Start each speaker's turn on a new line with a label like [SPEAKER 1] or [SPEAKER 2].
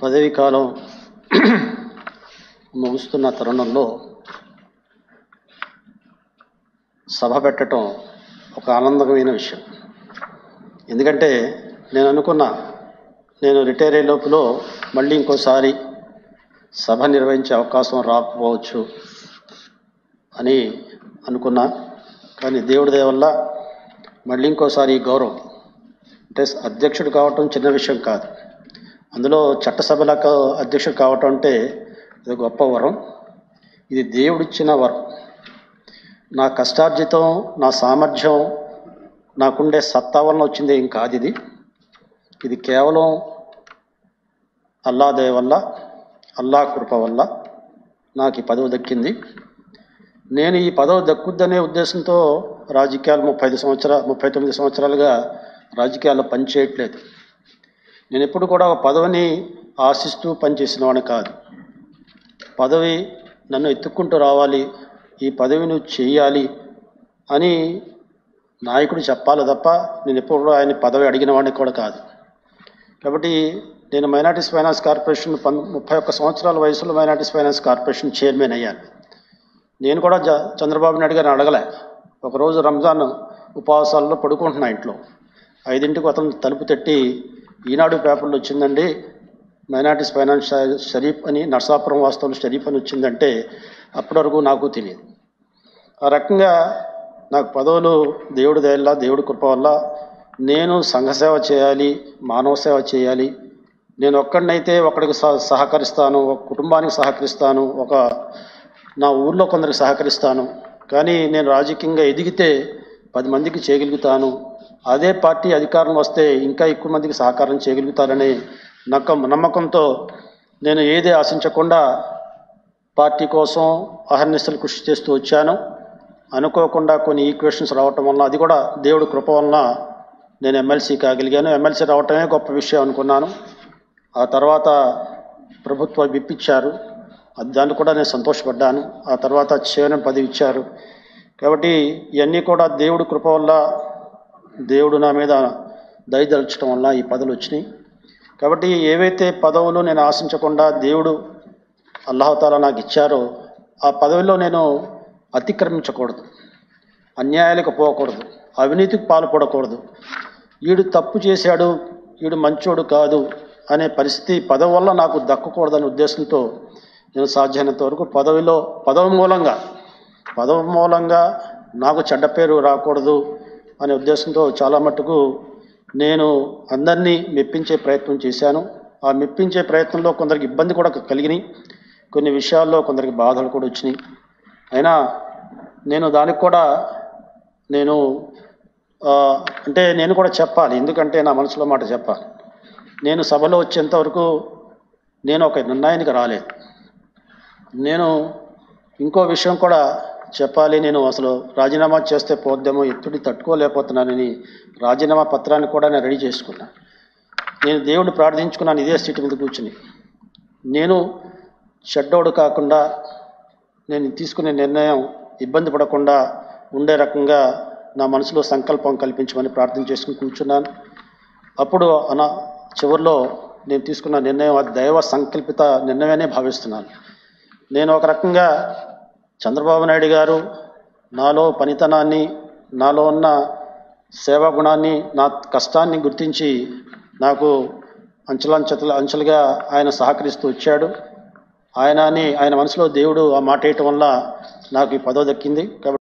[SPEAKER 1] పదవీ కాలం ముగుస్తున్న తరుణంలో సభ పెట్టడం ఒక ఆనందమైన విషయం ఎందుకంటే నేను అనుకున్న నేను రిటైర్ అయ్యే లోపల మళ్ళీ ఇంకోసారి సభ నిర్వహించే అవకాశం రాకపోవచ్చు అని అనుకున్నా కానీ దేవుడి దయ వల్ల మళ్ళీ ఇంకోసారి ఈ గౌరవం అంటే అధ్యక్షుడు కావటం చిన్న విషయం కాదు అందులో చట్టసభలకు అధ్యక్షుడు కావటం అంటే ఇది గొప్ప వరం ఇది దేవుడిచ్చిన వరం నా కష్టార్జితం నా సామర్థ్యం నాకుండే సత్తా వలన వచ్చింది ఏం కాదు ఇది ఇది కేవలం అల్లా దయ వల్ల అల్లా కృప వల్ల నాకు ఈ పదవి దక్కింది నేను ఈ పదవి దక్కుద్దనే ఉద్దేశంతో రాజకీయాలు ముప్పై ఐదు సంవత్సరాలు ముప్పై తొమ్మిది సంవత్సరాలుగా రాజకీయాల్లో పనిచేయట్లేదు నేను ఎప్పుడు కూడా ఒక పదవిని ఆశిస్తూ పనిచేసిన వాడిని కాదు పదవి నన్ను ఎత్తుక్కుంటూ రావాలి ఈ పదవి నువ్వు చేయాలి అని నాయకుడు చెప్పాలి తప్ప నేను ఎప్పుడు కూడా ఆయన పదవి అడిగిన వాడిని కూడా కాదు కాబట్టి నేను మైనార్టీస్ ఫైనాన్స్ కార్పొరేషన్ పన్ ముప్పై ఒక్క సంవత్సరాల వయసులో మైనార్టీస్ ఫైనాన్స్ కార్పొరేషన్ చైర్మన్ అయ్యాను నేను కూడా జ చంద్రబాబు నాయుడు గారిని అడగలే ఒకరోజు రంజాన్ ఉపవాసాల్లో పడుకుంటున్నా ఇంట్లో ఐదింటికి అతను తలుపు తట్టి ఈనాడు పేపర్లో వచ్చిందండి మైనార్టీస్ ఫైనాన్స్ షరీఫ్ అని నర్సాపురం వాస్తవంలో షరీఫ్ అని వచ్చిందంటే అప్పటి వరకు నాకు తెలియదు ఆ రకంగా నాకు పదవులు దేవుడి దయల్లా దేవుడి కృప వల్ల నేను సంఘసేవ చేయాలి మానవ సేవ చేయాలి నేను ఒక్కడినైతే ఒకడికి సహ సహకరిస్తాను ఒక కుటుంబానికి సహకరిస్తాను ఒక నా ఊర్లో కొందరికి సహకరిస్తాను కానీ నేను రాజకీయంగా ఎదిగితే పది మందికి చేయగలుగుతాను అదే పార్టీ అధికారం వస్తే ఇంకా ఎక్కువ మందికి సహకారం చేయగలుగుతారనే నమ్మకం నమ్మకంతో నేను ఏది ఆశించకుండా పార్టీ కోసం అహర్నిశలు కృషి చేస్తూ వచ్చాను అనుకోకుండా కొన్ని ఈక్వేషన్స్ రావటం వల్ల అది కూడా దేవుడి కృప వలన నేను ఎమ్మెల్సీ కాగలిగాను ఎమ్మెల్సీ రావటమే గొప్ప విషయం అనుకున్నాను ఆ తర్వాత ప్రభుత్వం విప్పించారు అది దాన్ని కూడా నేను సంతోషపడ్డాను ఆ తర్వాత చైర్మన్ పదవి ఇచ్చారు కాబట్టి ఇవన్నీ కూడా దేవుడి కృప వల్ల దేవుడు నా మీద దయదలచడం వల్ల ఈ పదవులు వచ్చినాయి కాబట్టి ఏవైతే పదవులు నేను ఆశించకుండా దేవుడు అల్లాహతాలా నాకు ఇచ్చారో ఆ పదవిలో నేను అతిక్రమించకూడదు అన్యాయాలకు పోకూడదు అవినీతికి పాల్పడకూడదు వీడు తప్పు చేశాడు వీడు మంచోడు కాదు అనే పరిస్థితి పదవి వల్ల నాకు దక్కకూడదనే ఉద్దేశంతో నేను సాధ్యమైనంత వరకు పదవిలో పదవి మూలంగా పదవి మూలంగా నాకు చెడ్డ పేరు రాకూడదు అనే ఉద్దేశంతో చాలా మట్టుకు నేను అందరినీ మెప్పించే ప్రయత్నం చేశాను ఆ మెప్పించే ప్రయత్నంలో కొందరికి ఇబ్బంది కూడా కలిగినాయి కొన్ని విషయాల్లో కొందరికి బాధలు కూడా వచ్చినాయి అయినా నేను దానికి కూడా నేను ఆ, అంటే నేను కూడా చెప్పాలి ఎందుకంటే నా మనసులో మాట చెప్పాలి నేను సభలో వచ్చేంత వరకు నేను ఒక నిర్ణయానికి రాలేదు నేను ఇంకో విషయం కూడా చెప్పాలి నేను అసలు రాజీనామా చేస్తే పోద్దేమో ఎత్తుడి తట్టుకోలేకపోతున్నానని రాజీనామా పత్రాన్ని కూడా నేను రెడీ చేసుకున్నా నేను దేవుడిని ప్రార్థించుకున్నాను ఇదే సీటు మీద కూర్చుని నేను చెడ్డోడు కాకుండా నేను తీసుకునే నిర్ణయం ఇబ్బంది పడకుండా ఉండే రకంగా నా మనసులో సంకల్పం కల్పించమని ప్రార్థన చేసుకుని కూర్చున్నాను అప్పుడు అన చివరిలో నేను తీసుకున్న నిర్ణయం అది దైవ సంకల్పిత నిర్ణయమనే భావిస్తున్నాను నేను ఒక రకంగా చంద్రబాబు నాయుడు గారు నాలో పనితనాన్ని నాలో ఉన్న సేవా గుణాన్ని నా కష్టాన్ని గుర్తించి నాకు అంచెలంచెల అంచెలుగా ఆయన సహకరిస్తూ వచ్చాడు ఆయన అని ఆయన మనసులో దేవుడు ఆ మాట వేయటం వల్ల నాకు ఈ పదవి దక్కింది కాబట్టి